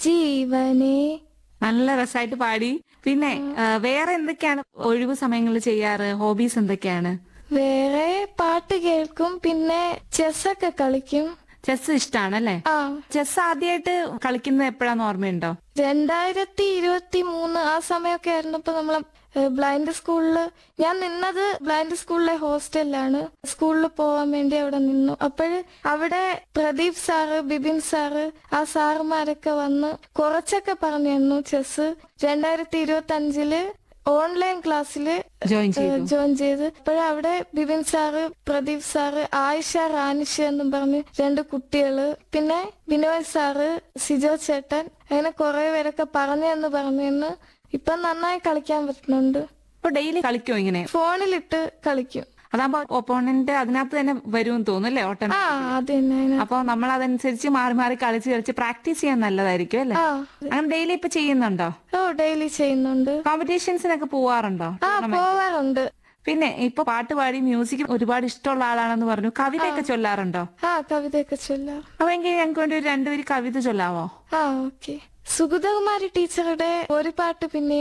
ജീവനെ നല്ല രസമായിട്ട് പാടി പിന്നെ ആ, വേറെ എന്തൊക്കെയാണ് ഒഴിവു സമയങ്ങളിൽ ചെയ്യാറ് ഹോബീസ് എന്തൊക്കെയാണ് വേറെ പാട്ട് കേൾക്കും പിന്നെ ചെസ്സൊക്കെ കളിക്കും ചെസ് ഇഷ്ടാണല്ലേ ആ ചെസ് ആദ്യമായിട്ട് കളിക്കുന്നത് എപ്പോഴാന്ന് ഓർമ്മയുണ്ടോ രണ്ടായിരത്തി ഇരുപത്തി മൂന്ന് ആ സമയമൊക്കെ ആയിരുന്നപ്പോ നമ്മളെ ബ്ലൈൻഡ് സ്കൂളില് ഞാൻ നിന്നത് ബ്ലൈൻഡ് സ്കൂളിലെ ഹോസ്റ്റലിലാണ് സ്കൂളിൽ പോവാൻ വേണ്ടി അവിടെ നിന്നു അപ്പോഴ് അവിടെ പ്രദീപ് സാറ് ബിബിൻ സാറ് ആ സാറുമാരൊക്കെ വന്ന് കുറച്ചൊക്കെ പറഞ്ഞു തന്നു ചെസ് രണ്ടായിരത്തി ഇരുപത്തി അഞ്ചില് ഓൺലൈൻ ക്ലാസ്സില് ജോയിൻ ചെയ്തു ജോയിൻ ചെയ്ത് അപ്പോഴവിടെ ബിബിൻ സാറ് പ്രദീപ് സാറ് ആയിഷ റാനിഷ എന്നും പറഞ്ഞ് രണ്ട് കുട്ടികള് പിന്നെ ബിനോയ് സാറ് സിജോ ചേട്ടൻ അങ്ങനെ കുറെ പേരൊക്കെ പറഞ്ഞു എന്ന് പറഞ്ഞു ഇപ്പൊ നന്നായി കളിക്കാൻ പറ്റുന്നുണ്ട് അപ്പൊ ഡെയിലി കളിക്കോ ഇങ്ങനെ ഫോണിലിട്ട് കളിക്കും അതാകുമ്പോ ഒപ്പോണന്റ് അതിനകത്ത് തന്നെ വരുമെന്ന് തോന്നുന്നു അല്ലേ ഓട്ടം ആ അത് തന്നെ അതിന്. അപ്പൊ നമ്മൾ അതനുസരിച്ച് മാറി മാറി കളിച്ച് കളിച്ച് പ്രാക്ടീസ് ചെയ്യാൻ നല്ലതായിരിക്കും അല്ലേ ആ അങ്ങനെ ഡെയിലി ഇപ്പൊ ചെയ്യുന്നുണ്ടോ ഓ ഡെയിലി ചെയ്യുന്നുണ്ട് കോമ്പറ്റീഷൻസിനൊക്കെ പോവാറുണ്ടോ ആ പോവാറുണ്ട് പിന്നെ ഇപ്പൊ പാട്ട് പാടി മ്യൂസിക് ഒരുപാട് ഇഷ്ടമുള്ള ആളാണെന്ന് പറഞ്ഞു കവിതയൊക്കെ ചൊല്ലാറുണ്ടോ ആ കവിതയൊക്കെ ചൊല്ലാം അപ്പൊ എങ്കിൽ ഞങ്ങൾക്ക് വേണ്ടി ഒരു രണ്ടുപേര് കവിത ചൊല്ലാവോ ആ ഓക്കെ സുഗതകുമാരി ടീച്ചറുടെ ഒരു പാട്ട് പിന്നെ